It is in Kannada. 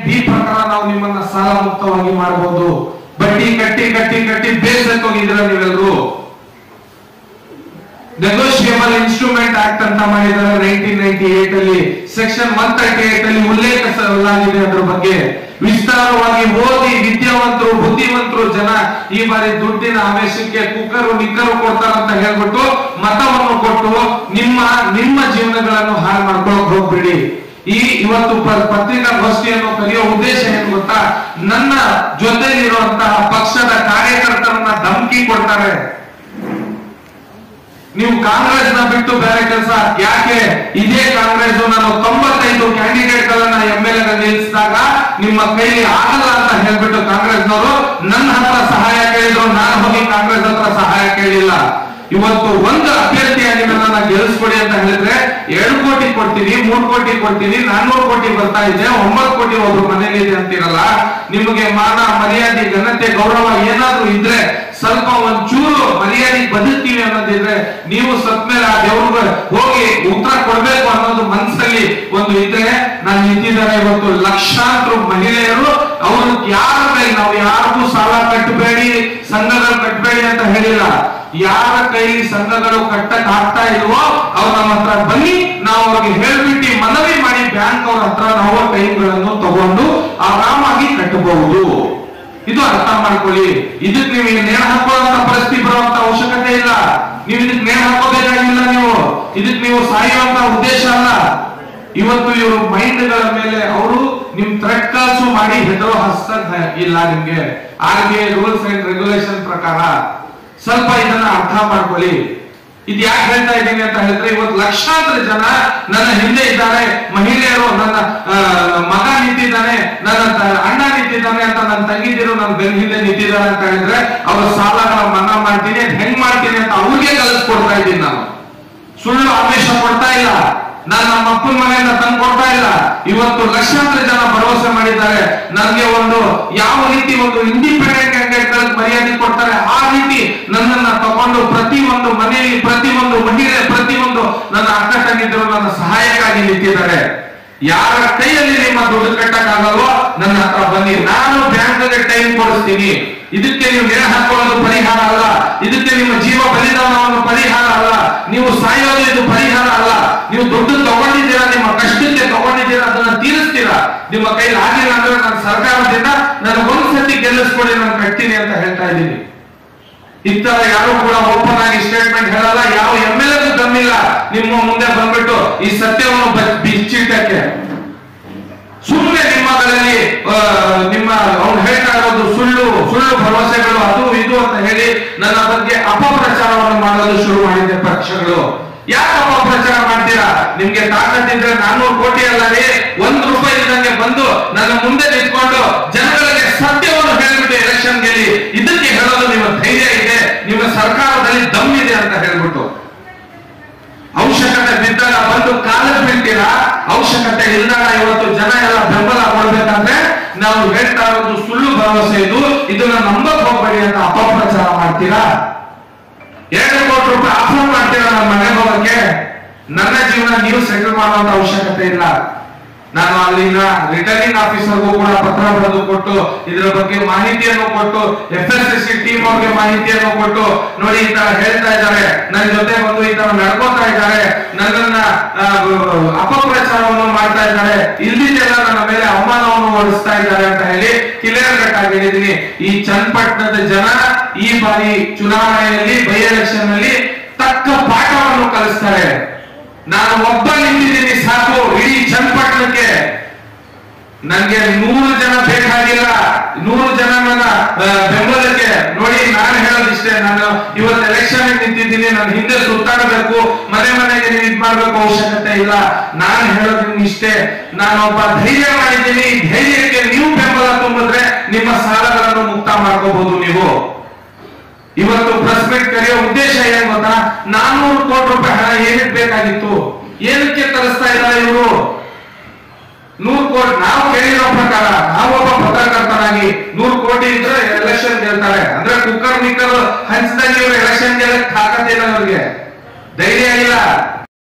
ಈ ಪ್ರಕಾರ ನಾವು ನಿಮ್ಮನ್ನ ಸಾಲ ಮುಕ್ತವಾಗಿ ಮಾಡಬಹುದು ಬಡ್ಡಿ ಕಟ್ಟಿ ಕಟ್ಟಿ ಕಟ್ಟಿ ಬೇಸಕ್ಕೆ ಹೋಗಿದ್ದೀರ ನೀವೆಲ್ಲರೂ ನೆಗೋಷಿಯಬಲ್ ಇನ್ಸ್ಟ್ರೂಮೆಂಟ್ ಆಕ್ಟ್ ಅಂತ ಮಾಡಿದ್ದಾರೆ ನೈನ್ಟೀನ್ ನೈನ್ಟಿ ಏಟ್ ಅಲ್ಲಿ ಸೆಕ್ಷನ್ ಒನ್ ತರ್ಟಿ ಏಟ್ ಅಲ್ಲಿ ಉಲ್ಲೇಖಿಸಲಾಗಿದೆ ಅದ್ರ ಬಗ್ಗೆ ವಿಸ್ತಾರವಾಗಿ ಓದಿ ವಿದ್ಯಾವಂತರು ಬುದ್ಧಿವಂತರು ಜನ ಈ ಬಾರಿ ದುಡ್ಡಿನ ಆವೇಶಕ್ಕೆ ಕುಕ್ಕರು ನಿಕ್ಕರು ಕೊಡ್ತಾರಂತ ಹೇಳ್ಬಿಟ್ಟು ಮತವನ್ನು ಕೊಟ್ಟು ನಿಮ್ಮ ನಿಮ್ಮ ಜೀವನಗಳನ್ನು ಹಾಳು ಮಾಡ್ಕೊಳಕ್ ಹೋಗ್ಬಿಡಿ ಈ ಇವತ್ತು ಪ- ಪತ್ರಿಕಾಗೋಷ್ಠಿಯನ್ನು ಕರೆಯೋ ಉದ್ದೇಶ ಏನು ಗೊತ್ತಾ ನನ್ನ ಜೊತೆಲಿರುವಂತಹ ಪಕ್ಷದ ಕಾರ್ಯಕರ್ತರನ್ನ ಧಮಕಿ ಕೊಡ್ತಾರೆ ನೀವು ಕಾಂಗ್ರೆಸ್ ನ ಬಿಟ್ಟು ಬೇರೆ ಕೆಲಸ ಯಾಕೆ ಇದೇ ಕಾಂಗ್ರೆಸ್ ನಾನು ತೊಂಬತ್ತೈದು ಕ್ಯಾಂಡಿಡೇಟ್ ಗಳನ್ನ ಎಂ ಎಲ್ ಎ ನಿಲ್ಲಿಸಿದಾಗ ನಿಮ್ಮ ಕೈಲಿ ಆಗಲ್ಲ ಅಂತ ಹೇಳ್ಬಿಟ್ಟು ಕಾಂಗ್ರೆಸ್ನವರು ನನ್ನ ಹತ್ರ ಸಹಾಯ ಕೇಳಿದ್ರು ನಾನು ಹೋಗಿ ಕಾಂಗ್ರೆಸ್ ಹತ್ರ ಸಹಾಯ ಕೇಳಿಲ್ಲ ಇವತ್ತು ಒಂದು ಅಭ್ಯರ್ಥಿಯಾಗಿ ನನ್ನನ್ನ ಗೆಲ್ಲಿಸ್ಕೊಡಿ ಅಂತ ಹೇಳಿದ್ರೆ ಎರಡು ಕೋಟಿ ಕೊಡ್ತೀನಿ ಮೂರು ಕೋಟಿ ಕೊಡ್ತೀನಿ ನಾನ್ನೂರು ಕೋಟಿ ಬರ್ತಾ ಇದೆ ಒಂಬತ್ತು ಕೋಟಿ ಒಬ್ರು ಮನೇಲಿ ಇದೆ ಅಂತೀರಲ್ಲ ನಿಮಗೆ ಮಾನ ಮರ್ಯಾದೆ ಘನತೆ ಗೌರವ ಏನಾದ್ರೂ ಇದ್ರೆ ಸ್ವಲ್ಪ ಒಂಚೂರು ಮರ್ಯಾದೆ ಬದುಕ್ತೀವಿ ಅನ್ನೋದಿದ್ರೆ ನೀವು ಸತ್ ಮೇಲೆ ಆ ದೇವ್ರಿಗೆ ಹೋಗಿ ಉತ್ತರ ಕೊಡ್ಬೇಕು ಅನ್ನೋದು ಮನಸ್ಸಲ್ಲಿ ಒಂದು ಇದ್ರೆ ನಾನು ನಿಂತಿದ್ದಾರೆ ಇವತ್ತು ಲಕ್ಷಾಂತರ ಮಹಿಳೆಯರು ಅವರು ಯಾರ ಮೇಲೆ ನಾವು ಯಾರಿಗೂ ಸಾಲ ಕಟ್ಟಬೇಡಿ ಸಂಘಗಳು ಕಟ್ಟಬೇಡಿ ಅಂತ ಹೇಳಿಲ್ಲ ಯಾರ ಕೈಲಿ ಸಂಘಗಳು ಕಟ್ಟಕ್ ಆಗ್ತಾ ಇಲ್ವೋ ಅವ್ರು ನಮ್ಮ ಹತ್ರ ಬನ್ನಿ ನಾವು ಅವ್ರಿಗೆ ಹೇಳ್ಬಿಟ್ಟು ಮನವಿ ಮಾಡಿ ಬ್ಯಾಂಕ್ ಅವ್ರ ಹತ್ರ ನಾವು ಕೈಗಳನ್ನು ತಗೊಂಡು ಆರಾಮಾಗಿ ಕಟ್ಟಬಹುದು ಇದು ಅರ್ಥ ಮಾಡ್ಕೊಳ್ಳಿ ಇದಕ್ಕೆ ನೀವು ನೇಣ ಹಾಕೊಳ್ಳುವಂತ ಪರಿಸ್ಥಿತಿ ಬರುವಂತ ಅವಶ್ಯಕತೆ ಇಲ್ಲ ನೀವು ಇದಕ್ಕೆ ನೇಣ ಹಾಕೋಬೇಕಾಗಿಲ್ಲ ನೀವು ಇದಕ್ಕೆ ನೀವು ಸಾಯುವಂತ ಉದ್ದೇಶ ಅಲ್ಲ ಇವತ್ತು ಇವರು ಮೈಂಡ್ ಗಳ ಮೇಲೆ ಅವರು ನಿಮ್ ಥ್ರೆಟ್ ಕಾಲ್ಸು ಮಾಡಿ ಹೆದರೋ ಹಸ್ತ ಇಲ್ಲ ನಿಮ್ಗೆ R B I rules and regulation ಪ್ರಕಾರ ಸ್ವಲ್ಪ ಇದನ್ನ ಅರ್ಥ ಮಾಡ್ಕೊಳ್ಳಿ ಇದು ಯಾಕೆ ಹೇಳ್ತಾ ಇದ್ದೀನಿ ಅಂತ ಹೇಳಿದ್ರೆ ಇವತ್ತು ಲಕ್ಷಾಂತರ ಜನ ನನ್ನ ಹಿಂದೆ ಇದ್ದಾರೆ ಮಹಿಳೆಯರು ನನ್ನ ಆ, ಮಗ ನಿಂತಿದ್ದಾನೆ ನನ್ನ ತ- ಅಣ್ಣ ನಿಂತಿದ್ದಾನೆ ಅಂತ ನನ್ನ ತಂಗಿದಿರು ನನ್ನ ಬೆನ್ನ ಹಿಂದೆ ನಿಂತಿದ್ದಾರೆ ಅಂತ ಹೇಳಿದ್ರೆ ಅವ್ರ ಸಾಲಗಳ ಮನ್ನಾ ಮಾಡ್ತೀನಿ ಅದ್ ಹೆಂಗ್ ಮಾಡ್ತೀನಿ ಅಂತ ಅವ್ರಿಗೆ ಕಲಿಸ್ಕೊಡ್ತಾ ಇದ್ದೀನಿ ನಾನು ಸುಳ್ಳು ಆವೇಶ ಕೊಡ್ತಾ ಇಲ್ಲ ನಾನು ನಮ್ಮ ಅಪ್ಪನ ಮನೆಯಿಂದ ತಂದು ಕೊಡ್ತಾ ಇಲ್ಲ ಇವತ್ತು ಲಕ್ಷಾಂತರ ಜನ ಭರವಸೆ ಮಾಡಿದ್ದಾರೆ ನನಗೆ ಒಂದು ಯಾವ ರೀತಿ ಒಂದು ಇಂಡಿಪೆಂಡೆಂಟ್ ಕ್ಯಾಂಡಿಡೇಟ್ ಮರ್ಯಾದೆ ಕೊಡ್ತಾರೆ ಆ ರೀತಿ ನನ್ನನ್ನ ತಗೊಂಡು ಪ್ರತಿ ಒಂದು ಮನೆಯಲ್ಲಿ ಪ್ರತಿ ಒಂದು ಮಹಿಳೆ ಪ್ರತಿ ಒಂದು ನನ್ನ ಅಕ್ಕ ತಂಗಿದ್ರು ನನ್ನ ಸಹಾಯಕ್ಕಾಗಿ ನಿಂತಿದ್ದಾರೆ ಯಾರ ಕೈಯಲ್ಲಿ ನಿಮ್ಮ ದುಡ್ಡು ಕಟ್ಟಕ್ಕಾಗಲ್ವೋ ನನ್ನ ಹತ್ರ ಬನ್ನಿ ನಾನು ಬ್ಯಾಂಕ್ಗೆ ಟೈಮ್ ಕೊಡಿಸ್ತೀನಿ ಇದಕ್ಕೆ ನೀವು ನೇಣ ಹಾಕೊಳ್ಳೋದು ಪರಿಹಾರ ಅಲ್ಲ ಇದಕ್ಕೆ ನಿಮ್ಮ ಜೀವ ಬಲಿದಾನವನ್ನು ಪರಿಹಾರ ಅಲ್ಲ ನೀವು ಸಾಯೋದು ಇದು ಪರಿಹಾರ ಅಲ್ಲ ನೀವು ದುಡ್ಡು ತಗೊಂಡಿದ್ದೀರಾ ನಿಮ್ಮ ಕಷ್ಟಕ್ಕೆ ತಗೊಂಡಿದ್ದೀರಾ ಅದನ್ನ ತೀರಿಸ್ತೀರಾ ನಿಮ್ಮ ಕೈಲಿ ಆಗಿಲ್ಲ ಅಂದ್ರೆ ನಾನು ಸರ್ಕಾರದಿಂದ ನಾನು ಒಂದ್ಸತಿ ಗೆಲ್ಲಿಸ್ಕೊಡಿ ನಾನು ಕಟ್ತೀನಿ ಅಂತ ಹೇಳ್ತಾ ಇದ್ದೀನಿ ಇತರ ಯಾರು ಕೂಡ ಓಪನ್ ಆಗಿ ಸ್ಟೇಟ್ಮೆಂಟ್ ಹೇಳಲ್ಲ ಯಾವ ಎಂ ಎಲ್ ಎದು ದಮ್ಮಿಲ್ಲ ನಿಮ್ಮ ಮುಂದೆ ಬಂದ್ಬಿಟ್ಟು ಈ ಸತ್ಯವನ್ನು ಬ- ಬಿಚ್ಚಿಟ್ಟಕ್ಕೆ ಸುಮ್ಮನೆ ನಿಮ್ಮಗಳಲ್ಲಿ ಆ, ನಿಮ್ಮ ಅವ್ನು ಹೇಳ್ತಾ ಇರೋದು ಸುಳ್ಳು ಸುಳ್ಳು ಭರವಸೆಗಳು ಅದು ಇದು ಅಂತ ಹೇಳಿ ನನ್ನ ಬಗ್ಗೆ ಅಪಪ್ರಚಾರವನ್ನು ಮಾಡಲು ಶುರು ಮಾಡಿದೆ ಪಕ್ಷಗಳು ಯಾಕೆ ಅಪಪ್ರಚಾರ ಮಾಡ್ತೀರಾ ನಿಮ್ಗೆ ತಾಕತ್ತಿದ್ರೆ ನಾನ್ನೂರು ಕೋಟಿ ಅಲ್ಲದೆ ಒಂದು ರೂಪಾಯಿ ಇದ್ದಂಗೆ ಬಂದು ನನ್ನ ಮುಂದೆ ನಿಂತ್ಕೊಂಡು ಜನಗಳಿಗೆ ಸತ್ಯವನ್ನು ಹೇಳ್ಬಿಟ್ಟು ಎಲೆಕ್ಷನ್ ಗೆಲ್ಲಿ ಇದಕ್ಕೆ ಹೇಳಲು ನಿಮ್ಮ ಧೈರ್ಯ ಇದೆ ನಿಮ್ಮ ಸರ್ಕಾರದಲ್ಲಿ ದಮ್ ಇದೆ ಅಂತ ಹೇಳ್ಬಿಟ್ಟು ಅವಶ್ಯಕತೆ ಬಿದ್ದಾಗ ಬಂದು ಕಾಲಕ್ಕೆ ಬೀಳ್ತೀರಾ ಅವಶ್ಯಕತೆ ಇಲ್ದಾಗ ಇವತ್ತು ಜನ ಎಲ್ಲ ಬೆಂಬಲ ಕೊಡ್ಬೇಕಂದ್ರೆ ನಾವು ಹೇಳ್ತಾ ಇರೋದು ಸುಳ್ಳು ಭರವಸೆ ಇದು ಇದನ್ನ ನಂಬಕ್ ಹೋಗ್ಬೇಡಿ ಅಂತ ಅಪಪ್ರಚಾರ ಮಾಡ್ತೀರಾ ಎರಡು ಕೋಟಿ ರೂಪಾಯಿ ಆಫರ್ ಮಾಡ್ತೀರಾ ನನ್ನ ಮನೆಗೆ ಹೋಗಕ್ಕೆ ನನ್ನ ಜೀವನ ನೀವು ಸೆಟಲ್ ಮಾಡುವಂತ ಅವಶ್ಯಕತೆ ಇಲ್ಲ ನಾನು ಅಲ್ಲಿನ ರಿಟರ್ನಿಂಗ್ ಆಫೀಸರ್ಗೂ ಕೂಡ ಪತ್ರ ಬರೆದು ಕೊಟ್ಟು ಇದರ ಬಗ್ಗೆ ಮಾಹಿತಿಯನ್ನು ಕೊಟ್ಟು F S S C team ಅವ್ರಿಗೆ ಮಾಹಿತಿಯನ್ನು ಕೊಟ್ಟು ನೋಡಿ ಈ ತರ ಹೇಳ್ತಾ ಇದ್ದಾರೆ ನನ್ನ ಜೊತೆ ಬಂದು ಈ ತರ ನಡ್ಕೋತಾ ಇದ್ದಾರೆ ನನ್ನನ್ನ ಆ, ಅಪಪ್ರಚಾರವನ್ನು ಮಾಡ್ತಾ ಇದ್ದಾರೆ ಇಲ್ಲಿದ್ದೆಲ್ಲ ನನ್ನ ಮೇಲೆ ಅವಮಾನವನ್ನು ಹೊರಿಸ್ತಾ ಇದ್ದಾರೆ ಅಂತ ಹೇಳಿ ಕ್ಲಿಯರ್ ಕಟ್ ಆಗಿ ಹೇಳಿದೀನಿ ಈ ಚನ್ನಪಟ್ಟಣದ ಜನ ಈ ಬಾರಿ ಚುನಾವಣೆಯಲ್ಲಿ ಬೈ ಎಲೆಕ್ಷನ್ ನಲ್ಲಿ ತಕ್ಕ ಪಾಠವನ್ನು ಕಲಿಸ್ತಾರೆ ನಾನು ಒಬ್ಬ ನಿಂತಿದ್ದೀನಿ ಸಾಕು ಇಡೀ ಚನ್ನಪಟ್ಟಣಕ್ಕೆ ನನ್ಗೆ ನೂರು ಜನ ಬೇಕಾಗಿಲ್ಲ ನೂರು ಜನ ನನ್ನ ಆ, ಬೆಂಬಲಕ್ಕೆ ನೋಡಿ ನಾನು ಹೇಳೋದಿಷ್ಟೇ ನಾನು ಇವತ್ತು ಎಲೆಕ್ಷನ್ ನಿಂತಿದ್ದೀನಿ ನಾನು ಹಿಂದೆ ಸುತ್ತಾಡಬೇಕು ಮನೆ ಮನೆಗೆ ನೀವು ಇದ್ ಮಾಡ್ಬೇಕು ಅವಶ್ಯಕತೆ ಇಲ್ಲ ನಾನು ಹೇಳೋದು ಇಷ್ಟೇ ನಾನು ಒಬ್ಬ ಧೈರ್ಯ ಮಾಡಿದ್ದೀನಿ ಈ ಧೈರ್ಯಕ್ಕೆ ನೀವು ಬೆಂಬಲ ತುಂಬಿದ್ರೆ ನಿಮ್ಮ ಸಾಲಗಳನ್ನು ಮುಕ್ತ ಮಾಡ್ಕೋಬಹುದು ನೀವು ಇವತ್ತು ಪ್ರೆಸ್ ಮೀಟ್ ಕರೆಯೋ ಉದ್ದೇಶ ಏನ್ ಗೊತ್ತಾ ನಾನ್ನೂರು ಕೋಟಿ ರೂಪಾಯಿ ಹಣ ಏನಕ್ಕೆ ಬೇಕಾಗಿತ್ತು ಏನಕ್ಕೆ ತರಿಸ್ತಾ ಇದ್ದಾರೆ ಇವರು ನೂರು ಕೋಟಿ ನಾವು ಕೇಳಿರೋ ಪ್ರಕಾರ ನಾವೊಬ್ಬ ಪತ್ರಕರ್ತನಾಗಿ ನೂರು ಕೋಟಿ ಇದ್ರೆ ಎಲೆಕ್ಷನ್ ಗೆಲ್ತಾರೆ ಅಂದ್ರೆ ಕುಕ್ಕರ್ ಮಿಕ್ಕರ್ ಹಂಚದಂಗೆ ಇವರು ಎಲೆಕ್ಷನ್ ಗೆಲ್ಲಕ್ ತಾಕತ್ತಿಲ್ಲ ಅವ್ರಿಗೆ ಧೈರ್ಯ ಇಲ್ಲ